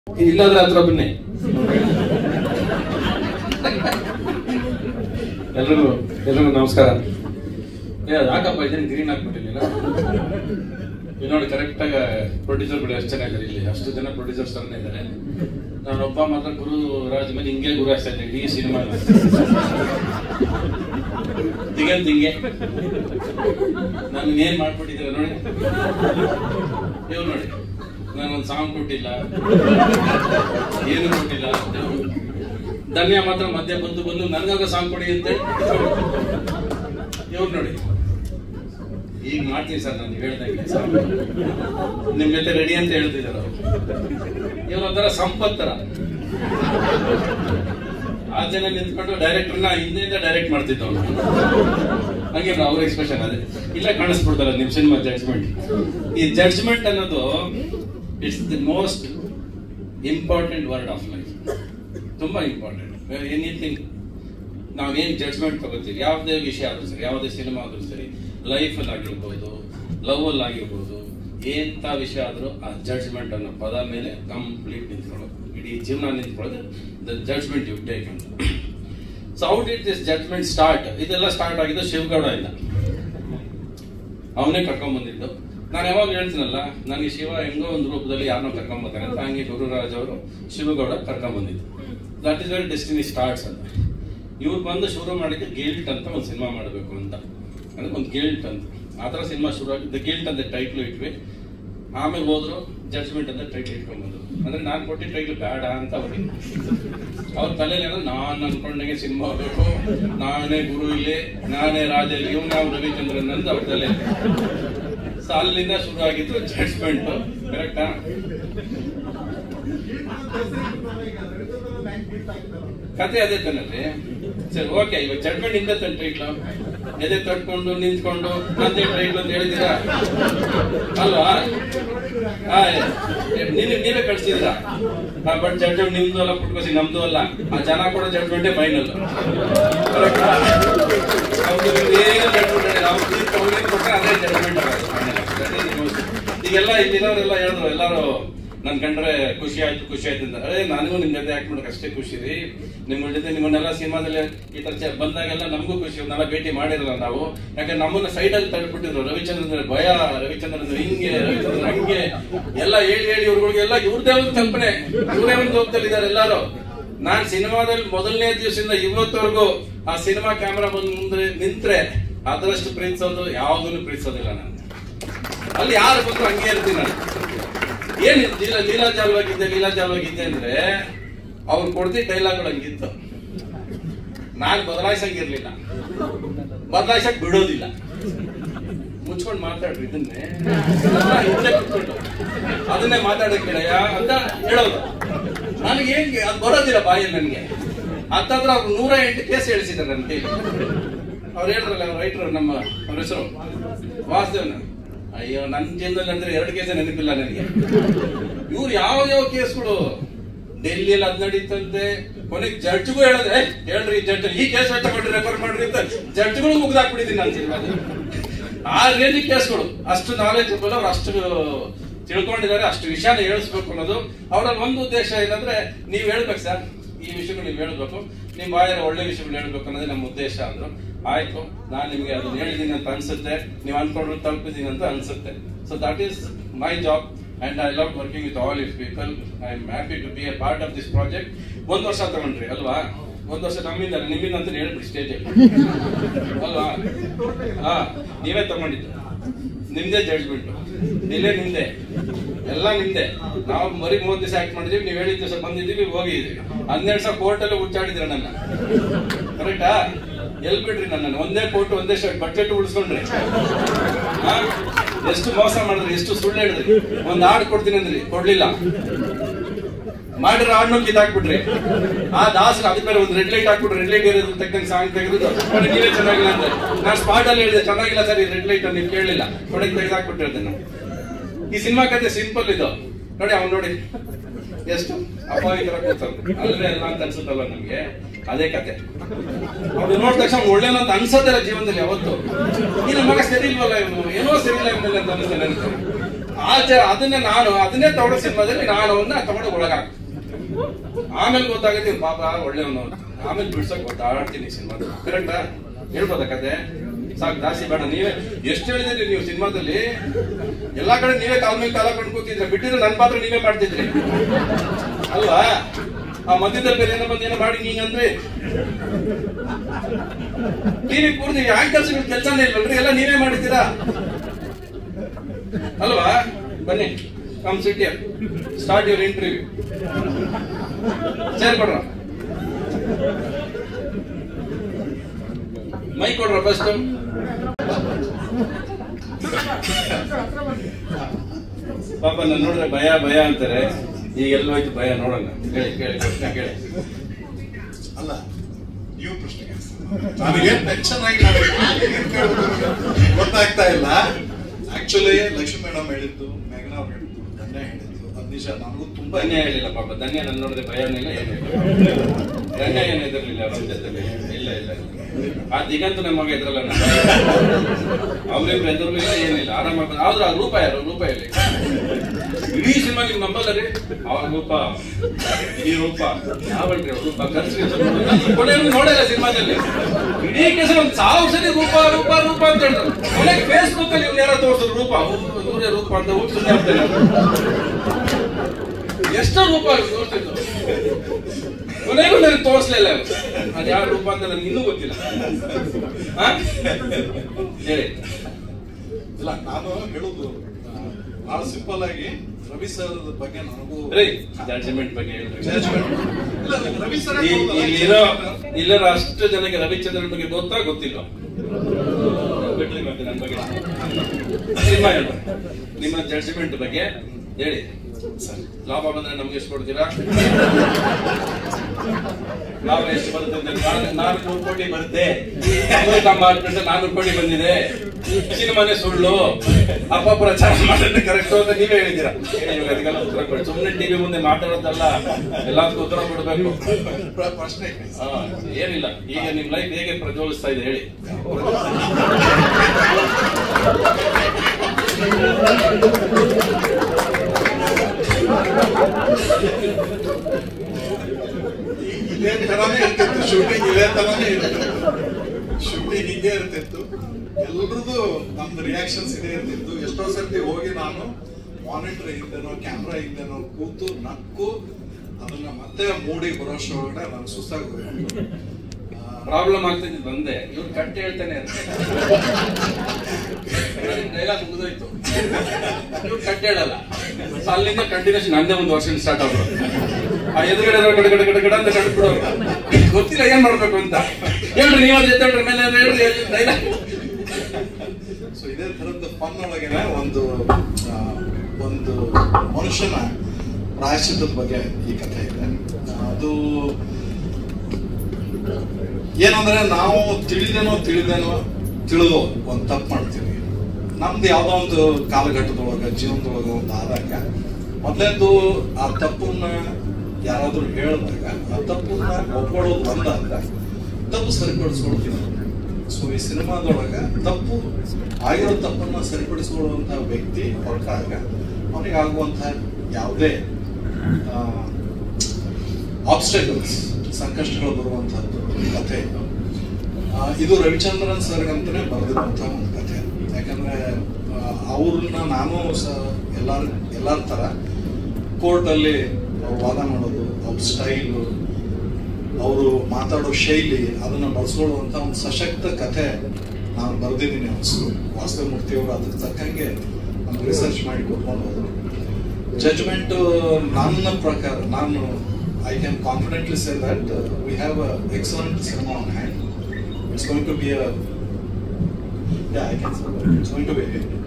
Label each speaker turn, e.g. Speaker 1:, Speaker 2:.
Speaker 1: ಇಲ್ಲಾಂದ್ರೆ ಹತ್ರ ಬನ್ನಿ ಎಲ್ರಿಗೂ ಎಲ್ರಿಗೂ ನಮಸ್ಕಾರ ಏ ಅದು ಹಾಕಪ್ಪ ಇದೇನು ಗ್ರೀನ್ ಹಾಕ್ಬಿಟ್ಟಿಲ್ಲ ಇದು ನೋಡಿ ಕರೆಕ್ಟಾಗಿ ಪ್ರೊಡ್ಯೂಸರ್ಗಳು ಎಷ್ಟು ಚೆನ್ನಾಗಿದ್ದಾರೆ ಇಲ್ಲಿ ಅಷ್ಟು ಜನ ಪ್ರೊಡ್ಯೂಸರ್ಸ್ ತರನೇ ಇದ್ದಾರೆ ನಾನೊಬ್ಬ ಮಾತ್ರ ಗುರು ರಾಜ್ ಮೇಲೆ ಹಿಂಗೆ ಗುರು ಆಗ್ತಾ ಇದ್ದೆ ಇಡೀ ಸಿನಿಮಾ ದಿಗಂತ್ ಹಿಂಗೆ ನಾನು ಏನ್ ಮಾಡ್ಬಿಟ್ಟಿದ್ದೀರ ನೋಡಿ ಇವ್ರು ನೋಡಿ ನಾನೊಂದು ಸಾಂಗ್ ಕೊಟ್ಟಿಲ್ಲ ಏನು ಕೊಟ್ಟಿಲ್ಲ ಧನ್ಯ ಮಾತ್ರ ಮಧ್ಯ ಬಂದು ಬಂದು ನನಗಾಗ ಸಾಂಗ್ ಕೊಡಿ ಅಂತ ಇವ್ರು ನೋಡಿ ಈಗ ಮಾಡ್ತೀನಿ ಸರ್ ನಾನು ಹೇಳ್ದಂಗೆ ಸಾಂಗ್ ನಿಮ್ ಜೊತೆ ರೆಡಿ ಅಂತ ಹೇಳ್ತಿದ್ದಾರೆ ಅವ್ರು ಇವ್ರ ಒಂಥರ ಸಂಪತ್ ತರ ಆ ಜನ ನಿಂತ್ಕೊಂಡು ಡೈರೆಕ್ಟರ್ನ ಹಿಂದೆಯಿಂದ ಡೈರೆಕ್ಟ್ ಮಾಡ್ತಿದ್ದವ್ ಹಂಗೆ ಅವ್ರ ಎಕ್ಸ್ಪ್ರೆಷನ್ ಅದೇ ಇಲ್ಲ ಕಾಣಿಸ್ಬಿಡ್ತಾರೆ ನಿಮ್ ಸಿನಿಮಾ ಜಡ್ಜ್ಮೆಂಟ್ ಈ ಜಡ್ಜ್ಮೆಂಟ್ ಅನ್ನೋದು it's the most important word of life ತುಂಬಾ ಇಂಪಾರ್ಟೆಂಟ್ ಎನಿಥಿಂಗ್ ನಾವೇನ್ ಜಡ್ಜ್ಮೆಂಟ್ ತಗೋತೀವಿ ಯಾವುದೇ ವಿಷಯ ಆದ್ರೂ ಸರಿ ಯಾವುದೇ ಸಿನಿಮಾ ಆದ್ರೂ ಸರಿ ಲೈಫ್ ಅಲ್ಲಿ ಆಗಿರ್ಬೋದು ಲವ್ ಅಲ್ಲಿ ಆಗಿರ್ಬೋದು ಎಂತ ವಿಷಯ ಆದ್ರೂ ಆ ಜಡ್ಜ್ಮೆಂಟ್ ಅನ್ನೋ ಪದ ಮೇಲೆ ಕಂಪ್ಲೀಟ್ ನಿಂತ್ಕೊಳ್ಳೋದು ಇಡೀ ಜೀವನ ನಿಂತ್ಕೊಳ್ಳೋದು ದ ಜಡ್ಜ್ಮೆಂಟ್ ಯು ಟೇಕ್ ಅಂತ so out it this judgement start ಇದೆಲ್ಲ ಸ್ಟಾರ್ಟ್ ಆಗಿದ್ದು ಶಿವಗೌಡ ಇಂದ ಅವನೇ ಕರ್ಕೊಂಡ್ ಬಂದಿದ್ದು ನಾನು ಯಾವಾಗ ಹೇಳ್ತೀನಲ್ಲ ನನಗೆ ಶಿವ ಹೆಂಗೋ ಒಂದು ರೂಪದಲ್ಲಿ ಯಾರನ್ನೋ ಕರ್ಕೊಂಡ್ ಬರ್ತಾನೆ ಅಂತ ಹಂಗೆ ಗುರುರಾಜ್ ಅವರು ಶಿವಗೌಡ ಕರ್ಕೊಂಡ್ ಬಂದಿದ್ದು that is very destiny starts ಅಂತ ಇವ್ರು ಬಂದು ಶುರು ಮಾಡಿದ್ದು ಗಿಲ್ಟ್ ಅಂತ ಒಂದು ಸಿನಿಮಾ ಮಾಡಬೇಕು ಅಂತ ಅಂದ್ರೆ ಒಂದು ಗಿಲ್ಟ್ ಅಂತ ಆ ಥರ ಸಿನಿಮಾ ಶುರು ಆಗಿ ದ ಗಿಲ್ಟ್ ಅಂತ ಟೈಟ್ಲು ಇಟ್ವಿ ಆಮೇಲೆ ಹೋದ್ರು ಜಡ್ಜ್ಮೆಂಟ್ ಅಂತ ಟೈಟ್ಲ್ ಇಟ್ಕೊಂಡ್ಬಂದ್ರು ಅಂದ್ರೆ ನಾನು ಕೊಟ್ಟಿದ್ದ ಟೈಟ್ಲ್ ಬೇಡ ಅಂತ ಅವ್ರಿಗೆ ಅವ್ರ ತಲೆಯಲ್ಲಿ ಏನೋ ನಾನು ಅನ್ಕೊಂಡಂಗೆ ಸಿನಿಮಾ ಬೇಕು ನಾನೇ ಗುರು ಇಲ್ಲಿ ನಾನೇ ರಾಜ ಇಲ್ಲಿ ಇವ್ನು ಯಾವ ರವಿಚಂದ್ರನ್ ಅಂತ ಅವ್ರ ತಲೆ ಸೊ ಅಲ್ಲಿಂದ ಶುರು ಆಗಿತ್ತು ಜಡ್ಜ್ಮೆಂಟ್ ಕರೆಕ್ಟಾ ಕತೆ ಅದೇ ತಾನಲ್ಲಿ ಸರಿ ಓಕೆ ಇವಾಗ ಜಡ್ಜ್ಮೆಂಟ್ ಇಂದ ತಂದು ಟೈಟ್ಲು ಎದೆ ತಟ್ಕೊಂಡು ನಿಂತ್ಕೊಂಡು ನಂದೇ ಟೈಟ್ಲು ಅಂತ ಹೇಳಿದ್ದೀರಾ ಅಲ್ವಾ ಆ, ನೀವೇ ನೀವೇ ಕಳ್ಸಿದ್ರ ಬಟ್ ಜಡ್ಜ್ಮೆಂಟ್ ನಿಮ್ದು ಅಲ್ಲ ಪುಟ್ಕೋಸಿ ನಮ್ದು ಅಲ್ಲ ಆ ಜನ ಕೊಡೋ ಜಡ್ಜ್ಮೆಂಟೇ ಫೈನಲ್ ಈಗೆಲ್ಲ ಇಲ್ಲಿರೋರೆಲ್ಲ ಹೇಳಿದ್ರು ಎಲ್ಲಾರು ನನ್ ಕಂಡ್ರೆ ಖುಷಿ ಆಯ್ತು ಖುಷಿ ಆಯ್ತು ಅಂತ ಅದೇ ನನಗೂ ನಿಮ್ ಜೊತೆ ಆಕ್ಟ್ ಮಾಡಕ್ ಅಷ್ಟೇ ಖುಷಿ ರೀ ನಿಮ್ಮ ಜೊತೆ ನಿಮ್ಮನ್ನೆಲ್ಲ ಸಿನಿಮಾದಲ್ಲಿ ಈ ತರ ಚ- ಬಂದಾಗೆಲ್ಲ ನಮಗೂ ಖುಷಿ ನಾವೆಲ್ಲ ಭೇಟಿ ಮಾಡಿರಲ್ಲ ನಾವು ಯಾಕಂದ್ರೆ ನಮ್ಮನ್ನ ಸೈಡ್ ಅಲ್ಲಿ ತಳ್ಬಿಟ್ಟಿದ್ರು ರವಿಚಂದ್ರನ್ ಭಯ ರವಿಚಂದ್ರನ್ ಹಿಂಗೆ ರವಿಚಂದ್ರನ್ ಹಂಗೆ ಎಲ್ಲ ಹೇಳಿ ಹೇಳಿ ಇವ್ರುಗಳಿಗೆಲ್ಲ ಇವ್ರದೇ ಒಂದು ಕಲ್ಪನೆ ಇವರೇ ಒಂದು ಹೋಗ್ತಾರೆ ಇದಾರೆ ಎಲ್ಲಾರು ನಾನ್ ಸಿನಿಮಾದಲ್ಲಿ ಮೊದಲನೇ ದಿವಸದಿಂದ ಇವತ್ತವರೆಗೂ ಆ ಸಿನಿಮಾ ಕ್ಯಾಮ್ರಾ ಬಂದ್ ಮುಂದೆ ನಿಂತ್ರೆ ಅದರಷ್ಟು ಪ್ರೀತಿಸೋದು ಯಾವುದನ್ನು ಪ್ರೀತಿಸೋದಿಲ್ಲ ನಾನು ಅಲ್ಲಿ ಯಾರು ಬಂದ್ರು ಹಂಗೆ ಇರ್ತೀನಿ ನಾನು ಏನ್ ಲೀಲಾ ಲೀಲಾ ಜಾಲವಾಗಿದ್ದೆ ಲೀಲಾ ಜಾಲವಾಗಿದ್ದೆ ಅಂದ್ರೆ ಅವ್ರು ಕೊಡ್ತಿ ಡೈಲಾಗ್ಗಳು ಹಂಗಿತ್ತು ನಾನ್ ಬದಲಾಯಿಸಂಗಿರ್ಲಿಲ್ಲ ಬದಲಾಯಿಸಕ್ ಬಿಡೋದಿಲ್ಲ ಮುಚ್ಕೊಂಡು ಮಾತಾಡ್ರಿ ಇದನ್ನೇ ಅದನ್ನ ಹಿಂದೆ ಕುತ್ಕೊಂಡು ಅದನ್ನೇ ಮಾತಾಡಕ್ ಗೆಳೆಯ ಅಂತ ಹೇಳೋದು ನನಗೆ ಏನ್ ಅದು ಬರೋದಿಲ್ಲ ಬಾಯಲ್ಲಿ ನನಗೆ ಅಂತಂದ್ರೆ ಅವ್ರು ನೂರ ಎಂಟು ಕೇಸ್ ಹೇಳಿಸಿದ್ದಾರೆ ನನ್ನ ಕೈಲಿ ಅವ್ರು ಹೇಳಿದ್ರಲ್ಲ ರೈಟರ್ ನಮ್ಮ ಅವ್ರ ಹೆಸರು ವಾಸುದೇವನ ಅಯ್ಯೋ ನನ್ನ ಜೀವನದಲ್ಲಿ ಅಂದ್ರೆ ಎರಡು ಕೇಸೇ ನೆನಪಿಲ್ಲ ನನಗೆ ಇವ್ರು ಯಾವ ಯಾವ ಕೇಸ್ಗಳು ಡೆಲ್ಲಿಯಲ್ಲಿ ಅದ್ ನಡೀತಂತೆ ಕೊನೆಗೆ ಜಡ್ಜ್ಗೂ ಹೇಳಿದ್ರೆ "ಏ, ಹೇಳ್ರಿ ಜಡ್ಜ್ ಈ ಕೇಸ್ ತಗೊಂಡ್ರಿ ರೆಫರ್ ಮಾಡ್ರಿ ಅಂತ ಜಡ್ಜ್ಗಳು ಮುಗ್ದಾಕ್ಬಿಟ್ಟಿದ್ದೀನಿ ನಾನು ಸಿನಿಮಾದಲ್ಲಿ ಆ ರೇಂಜ್ ಕೇಸ್ಗಳು ಅಷ್ಟು ನಾಲೆಜ್ ಅವ್ರು ಅಷ್ಟು ತಿಳ್ಕೊಂಡಿದ್ದಾರೆ ಅಷ್ಟು ವಿಷಯನ ಹೇಳಿಸ್ಬೇಕು ಅನ್ನೋದು ಅವರಲ್ಲಿ ಒಂದು ಉದ್ದೇಶ ಏನಂದ್ರೆ ನೀವ್ ಹೇಳ್ಬೇಕು ಸರ್ ಈ ವಿಷಯಗಳು ನೀವು ಹೇಳ್ಬೇಕು ನಿಮ್ ಬಾಯಲ್ಲಿ ಒಳ್ಳೆ ವಿಷಯಗಳು ಹೇಳ್ಬೇಕು ಅನ್ನೋದೇ ನಮ್ಮ ಉದ್ದೇಶ ಅಂದ್ರು ಆಯ್ತು ನಾನ್ ನಿಮ್ಗೆ ಅದನ್ನ ಹೇಳಿದೀನಿ ಅಂತ ಅನ್ಸುತ್ತೆ ನೀವು ಅನ್ಕೊಂಡ್ರು ತಲುಪಿದೀನಿ ಅಂತ ಅನ್ಸುತ್ತೆ so that is my job and I love working with all is people I am happy to be a part of this project ಒಂದ್ ವರ್ಷ ತಗೊಂಡ್ರಿ ಅಲ್ವಾ ಒಂದ್ ವರ್ಷ ನಮ್ಮಿಂದ ಅಲ್ಲ, ನಿಮ್ಮಿಂದ ಅಂತ ಹೇಳ್ಬಿಡಿ ಸ್ಟೇಜ್ ಅಲ್ವಾ ಹಾ ನೀವೇ ತಗೊಂಡಿದ್ದು ನಿಮ್ದೇ ಜಡ್ಜ್ಮೆಂಟ್ ಇಲ್ಲೇ ನಿಮ್ದೆ ಎಲ್ಲ ನಿಮ್ದೆ ನಾವು ಬರೀ ಮೂವತ್ತು ದಿವಸ ಆಕ್ಟ್ ಮಾಡಿದೀವಿ ನೀವು ಹೇಳಿದ ದಿವಸ ಬಂದಿದ್ದೀವಿ ಹೋಗಿದ್ದೀವಿ ಹನ್ನೆರಡು ಸಾವಿರ ಕೋರ್ಟ್ ಅಲ್ಲಿ ಹುಚ್ಚಾಡಿದ್ರಿ ನನ್ನ ಕರೆಕ್ಟಾ ಎಲ್ ಬಿಡ್ರಿ ನನ್ನನ್ನು ಒಂದೇ ಕೋರ್ಟ್ ಒಂದೇ ಶರ್ಟ್ ಬಡ್ಜೆಟ್ ಉಳಿಸ್ಕೊಂಡ್ರಿ ಹಾ? ಎಷ್ಟು ಮೋಸ ಮಾಡಿದ್ರಿ ಎಷ್ಟು ಸುಳ್ಳು ಹೇಳಿದ್ರಿ ಒಂದ್ ಹಾಡು ಕೊಡ್ತೀನಿ ಅಂದ್ರಿ ಕೊಡ್ಲಿಲ್ಲ ಮಾಡಿರೋ ಹಾಡ್ನು ಕಿತ್ತಾಕ್ಬಿಟ್ರಿ ಆ ದಾಸರು ಅದಕ್ಕೆ ಬೇರೆ ಒಂದು ರೆಡ್ ಲೈಟ್ ಹಾಕ್ಬಿಟ್ರಿ ರೆಡ್ ಲೈಟ್ ಇರೋದು ತಕ್ಕಂಗೆ ಸಾಂಗ್ ತೆಗೆದು ಕೊನೆಗೆ ನೀವೇ ಚೆನ್ನಾಗಿಲ್ಲ ಅಂದ್ರೆ ನಾನು ಸ್ಪಾಟ್ ಅಲ್ಲಿ ಹೇಳಿದೆ ಚೆನ್ನಾಗಿಲ್ಲ ಸರ್ ಈ ರೆಡ್ ಲೈಟ್ ನೀವು ಕೇಳಲಿಲ್ಲ ಕೊನೆಗೆ ತೆಗೆದು ಹಾಕ್ಬಿಟ್ಟಿರ್ತೀನಿ ನಾನು ಈ ಸಿನಿಮಾ ಕತೆ ಸಿಂಪಲ್ ಇದು ನೋಡಿ ಅವ್ನು ನೋಡಿ ಎಷ್ಟು ಅಪಾಯಕರ ಕೂತಾರೆ ಅಲ್ಲೇ ಎಲ್ಲ ಅಂತ ಅನ್ಸುತ್ತಲ್ಲ ನಮ್ಗೆ ಅದೇ ಕತೆ ಅವ್ರು ನೋಡಿದ ತಕ್ಷಣ ಅವ್ನು ಒಳ್ಳೆಯವನು ಅಂತ ಅನ್ಸೋದಿಲ್ಲ ಜೀವನದಲ್ಲಿ ಯಾವತ್ತು ಈ ನಮ್ಮ ಮಗ ಸರಿ ಇಲ್ವಲ್ಲ ಇವನು ಏನೋ ಸರಿ ಇಲ್ಲ ಇವನಲ್ಲಿ ಅಂತ ಅನಿಸ್ತಾನೆ ಅನ್ಸುತ್ತೆ ಆಚೆ ಅದನ್ನ ನಾನು ಅದನ್ನೇ ತಗೊಂಡ ಸಿನಿಮಾದಲ್ಲಿ ನಾನು ಅವನ್ನ ತಗೊಂಡು ಒಳಗಾಕ ಆಮೇಲೆ ಗೊತ್ತಾಗುತ್ತೆ ಪಾಪ ಒಳ್ಳೆಯವನು ಆಮೇಲೆ ಬಿಡ್ಸಕ್ ಗೊತ್ತಾಡ್ತೀನಿ ಸಿನಿಮಾದಲ್ಲಿ ಕರೆಕ್ಟಾ ಹೇಳ್ಬೋದ ಕತೆ ಸಾಕು ಜಾಸ್ತಿ ಬೇಡ ನೀವೇ ಎಷ್ಟು ಹೇಳಿದ್ರಿ ನೀವು ಸಿನಿಮಾದಲ್ಲಿ ಎಲ್ಲಾ ಕಡೆ ನೀವೇ ಕಾಲ್ ಮೇಲೆ ಕಾಲ ಕೊಂಡ್ಕೋತಿದ್ರೆ ಬಿಟ್ಟಿದ್ರೆ ನನ್ನ ಪಾತ್ರ ನೀವೇ ಮಾಡ್ತಿದ್ರಿ ಅಲ್ವಾ ಆ ಮಧ್ಯದಲ್ಲಿ ಬೇರೆ ಏನೋ ಬಂದು ಏನೋ ಮಾಡಿ ನೀಂಗಂದ್ರೆ ಟಿವಿ ಪೂರ್ತಿ ಆಂಕರ್ಸ್ಗಳು ಕೆಲಸನೇ ಇಲ್ವಲ್ರಿ ಎಲ್ಲ ನೀವೇ ಮಾಡಿದ್ದೀರಾ ಅಲ್ವಾ ಬನ್ನಿ come sit start your interview ಸೇರ್ ಕೊಡ್ರ ಮೈ ಕೊಡ್ರ ಫಸ್ಟ್ ಪಾಪ ನಾನು ನೋಡಿದ್ರೆ ಭಯ ಭಯ ಅಂತಾರೆ ಈಗ ಎಲ್ಲೋಯ್ತು ಭಯ ನೋಡೋಣ ಕೇಳಿ ಕೇಳಿ ಪ್ರಶ್ನೆ ಕೇಳಿ
Speaker 2: ಅಲ್ಲ ನೀವು ಪ್ರಶ್ನೆ ನನಗೆ ಟೆನ್ಷನ್ ಆಗಿ ನಾನು ಏನ್ ಕೇಳೋದು ಗೊತ್ತಾಗ್ತಾ ಇಲ್ಲ ಆಕ್ಚುಲಿ ಲಕ್ಷ್ಮೀ ಮೇಡಮ್ ಹೇಳಿದ್ದು ಮೇಘನಾ ಅವ್ರು ಹೇಳಿದ್ದು ಧನ್ಯ ಹೇಳಿದ್ದು ಅದ್ ನಿಜ ನನಗೂ ತುಂಬಾ
Speaker 1: ಧನ್ಯ ಹೇಳಿಲ್ಲ ಪಾಪ ಧನ್ಯ ನನ್ನ ನೋಡಿದ್ರೆ ಭಯನೇ ಇಲ್ಲ ಏನಿಲ್ಲ ಧನ್ಯ ಏನು ಎದುರ್ಲಿಲ್ಲ ಅವ್ರ ಜೊತೆಲಿ ಇಲ್ಲ ಇಲ್ಲ ಆ ದಿಗಂತ ನಮ್ಮ ಮಗ ಎದ್ರಲ್ಲ ಅವ್ರಿಬ್ರು ಎದುರ್ಲಿಲ್ಲ ಏನಿಲ್ಲ ಆರಾಮಾಗಿ ಆದ್ರೆ ಆ ರೂಪ ಯಾರು ರೂಪ ಇಲ್ಲಿ ಇಡೀ ಸಿನಿಮಾ ನಿಮ್ ನಂಬಲ್ಲ ರೀ ಆ ರೂಪ ಈ ರೂಪ ಯಾವಲ್ರಿ ಅವ್ರ ರೂಪ ಕರ್ಸಿ ಕೊನೆಯಲ್ಲಿ ನೋಡಿಲ್ಲ ಸಿನಿಮಾದಲ್ಲಿ ಇಡೀ ಕೇಸ ಒಂದ್ ಸಾವಿರ ಸರಿ ರೂಪ ರೂಪ ರೂಪ ಅಂತ ಹೇಳ್ತಾರೆ ಕೊನೆಗೆ ಫೇಸ್ಬುಕ್ ಅಲ್ಲಿ ಇವ್ನ ಯಾರೋ ತೋರ್ಸಿದ್ರು ರೂಪ ಇವರೇ ರೂಪ ಅಂತ ಹೋಗಿ ಸುಮ್ಮನೆ ಆಗ್ತಾರೆ ಎಷ್ಟೋ ರೂಪ ತೋರಿಸ್ತಿದ್ದು ಕೊನೆಗೂ ನನಗೆ ತೋರಿಸ್ಲಿಲ್ಲ ಅದು ಯಾವ ರೂಪ ಅಂತ ನನಗೆ ಇನ್ನೂ ಗೊತ್ತಿಲ್ಲ ಆ? ಹೇಳಿ
Speaker 2: ಇಲ್ಲ ನಾನು ಹೇಳೋದು ಬಹಳ ಸಿಂಪಲ್ ಆಗಿ ರವಿ ಸರ್ ಬಗ್ಗೆ ನನಗೂ
Speaker 1: ರೀ ಜಡ್ಜ್ಮೆಂಟ್ ಬಗ್ಗೆ ಹೇಳ್ರಿ
Speaker 2: Judgment. ಇಲ್ಲ, ರವಿ ಸರ್
Speaker 1: ಈ- ಇಲ್ಲಿರೋ ಇಲ್ಲಿರೋ ಅಷ್ಟು ಜನಕ್ಕೆ ರವಿಚಂದ್ರನ್ ಬಗ್ಗೆ ಗೊತ್ತಾ ಗೊತ್ತಿಲ್ಲ ಬಿಡ್ರಿ ಮತ್ತೆ ನನ್ನ ಬಗ್ಗೆ ಸಿನಿಮಾ ಹೇಳ್ರಿ ನಿಮ್ಮ ಜಡ್ಜ್ಮೆಂಟ್ ಬಗ್ಗೆ ಹೇಳಿ ಲಾಭ ಬಂದ್ರೆ ನಮ್ಗೆ ಎಷ್ಟು ಕೊಡ್ತೀರಾ ಲಾಭ ಎಷ್ಟು ಬರುತ್ತೆ ಅಂತ ನಾನು- ನಾಲ್ಕು ಕೋಟಿ ಬರುತ್ತೆ ಅಮೃತ ಮಾರ್ಕೆಟ್ ನಾಲ್ಕು ಕೋಟಿ ಬಂದಿದೆ ಸಿನಿಮಾನೇ ಸುಳ್ಳು ಅಪಪ್ರಚಾರ ಮಾಡಿದ್ರೆ ಕರೆಕ್ಟ್ ಅಂತ ನೀವೇ ಹೇಳಿದ್ದೀರಾ ಹೇಳಿ ಇವಾಗ ಅದಕ್ಕೆಲ್ಲ ಉತ್ತರ ಕೊಡಿ ಸುಮ್ಮನೆ ಟಿವಿ ಮುಂದೆ ಮಾತಾಡೋದಲ್ಲ ಎಲ್ಲದಕ್ಕೂ ಉತ್ತರ ಕೊಡಬೇಕು
Speaker 2: ಪ್ರ- ಪ್ರಶ್ನೆ
Speaker 1: ಹಾ, ಏನಿಲ್ಲ ಈಗ ನಿಮ್ ಲೈಫ್ ಹೇಗೆ ಪ್ರಜ್ವಲಿಸ್ತಾ ಇದೆ ಹೇಳಿ
Speaker 2: ಇದೇ ತರಾನೇ ಇರ್ತಿತ್ತು ಶೂಟಿಂಗ್ ಇದೇ ತರಾನೇ ಇರ್ತಿತ್ತು ಶೂಟಿಂಗ್ ಹಿಂಗೆ ಇರ್ತಿತ್ತು ಎಲ್ರದ್ದು ನಮ್ದು ರಿಯಾಕ್ಷನ್ಸ್ ಇದೇ ಇರ್ತಿತ್ತು ಎಷ್ಟೋ ಸರ್ತಿ ಹೋಗಿ ನಾನು ಮಾನಿಟರ್ ಹಿಂದೆನೋ ಕ್ಯಾಮ್ರಾ ಹಿಂದೆನೋ ಕೂತು ನಕ್ಕು ಅದನ್ನ ಮತ್ತೆ ಮೂಡಿ ಬರೋಷ್ಟೊಳಗಡೆ ನಾನು ಸುಸ್ತಾಗಿ ಹೋಗ್ಬಿಟ್ಟು
Speaker 1: ಪ್ರಾಬ್ಲಮ್ ಆಗ್ತಿದ್ದು ಬಂದೆ ಇವ್ರು ಕಟ್ಟಿ ಹೇಳ್ತಾನೆ ಡೈಲಾಗ್ ಮುಗಿದೋಯ್ತು ಇವ್ರು ಕಟ್ಟಿ ಹೇಳಲ್ಲ So ಅಲ್ಲಿಂದ ಕಂಟಿನ್ಯೂಷನ್ ನಂದೇ ಒಂದು ವರ್ಷ ಸ್ಟಾರ್ಟ್ ಆದ್ರು ಆ ಎದುರುಗಡೆ ಇರೋ ಕಡೆ ಕಡೆ ಕಡೆ ಕಡೆ ಅಂತ ಕಂಡುಬಿಡೋರು ಗೊತ್ತಿಲ್ಲ ಏನ್ ಮಾಡ್ಬೇಕು ಅಂತ ಹೇಳ್ರಿ ನೀವು ಅದ್ರ ಜೊತೆ ಹೇಳ್ರಿ ಮೇಲೆ ಹೇಳ್ರಿ ಡೈಲಾಗ್
Speaker 2: ಸೊ ಇದೇ ತರದ ಫನ್ ಒಳಗೇನೆ ಒಂದು ಆ, ಒಂದು ಮನುಷ್ಯನ ಪ್ರಾಯಶ್ಚಿತ್ತದ ಬಗ್ಗೆ ಈ ಕಥೆ ಇದೆ ಅದು ಏನಂದ್ರೆ ನಾವು ತಿಳಿದೇನೋ ತಿಳಿದೇನೋ ತಿಳಿದು ಒಂದು ತಪ್ಪು ಮಾಡ್ತೀವಿ ನಮ್ದು ಯಾವ್ದೋ ಒಂದು ಕಾಲಘಟ್ಟದೊಳಗ ಜೀವನದೊಳಗ ಒಂದು ಆದಾಗ ಮೊದಲೇದು ಆ ತಪ್ಪನ್ನ ಯಾರಾದ್ರೂ ಹೇಳಿದಾಗ ಆ ತಪ್ಪನ್ನ ಒಪ್ಕೊಳ್ಳೋದು ಒಂದಾದ್ರೆ ತಪ್ಪು ಸರಿಪಡಿಸ್ಕೊಳ್ತೀವಿ ಸೊ ಈ ಸಿನಿಮಾದೊಳಗ ತಪ್ಪು ಆಗಿರೋ ತಪ್ಪನ್ನ ಸರಿಪಡಿಸಿಕೊಳ್ಳುವಂತಹ ವ್ಯಕ್ತಿ ಹೊರಟಾಗ ಅವನಿಗೆ ಆಗುವಂತಹ ಯಾವುದೇ ಆಬ್ಸ್ಟಕಲ್ಸ್ ಸಂಕಷ್ಟಗಳು ಬರುವಂತಹದ್ದು ಕಥೆ ಇದು ಆ, ಇದು ರವಿಚಂದ್ರನ್ ಸರ್ಗಂತಾನೆ ಬರೆದಿರುವಂತಹ ಒಂದು ಕಥೆ ಯಾಕಂದ್ರೆ ಆ, ಅವ್ರನ್ನ ನಾನು ಸಹ ಎಲ್ಲಾರ ಎಲ್ಲಾರ ತರ ಕೋರ್ಟಲ್ಲಿ ವಾದ ಮಾಡೋದು ಅವ್ರ ಸ್ಟೈಲು ಅವರು ಮಾತಾಡೋ ಶೈಲಿ ಅದನ್ನ ಬಳಸ್ಕೊಳ್ಳುವಂತ ಒಂದು ಸಶಕ್ತ ಕಥೆ ನಾನು ಬರೆದಿದ್ದೀನಿ ಅನ್ಸು ವಾಸ್ತವಮೂರ್ತಿ ಅವರು ಅದಕ್ಕೆ ತಕ್ಕಂಗೆ ಒಂದು ರಿಸರ್ಚ್ ಮಾಡಿ ಕೊಟ್ಕೊಂಡು ಹೋದ್ರು ಜಜ್ಮೆಂಟ್ ನನ್ನ ಪ್ರಕಾರ ನಾನು I can confidently say that we have a excellent cinema on hand it's going to be a Yeah, I can say that. It's going to be a hit.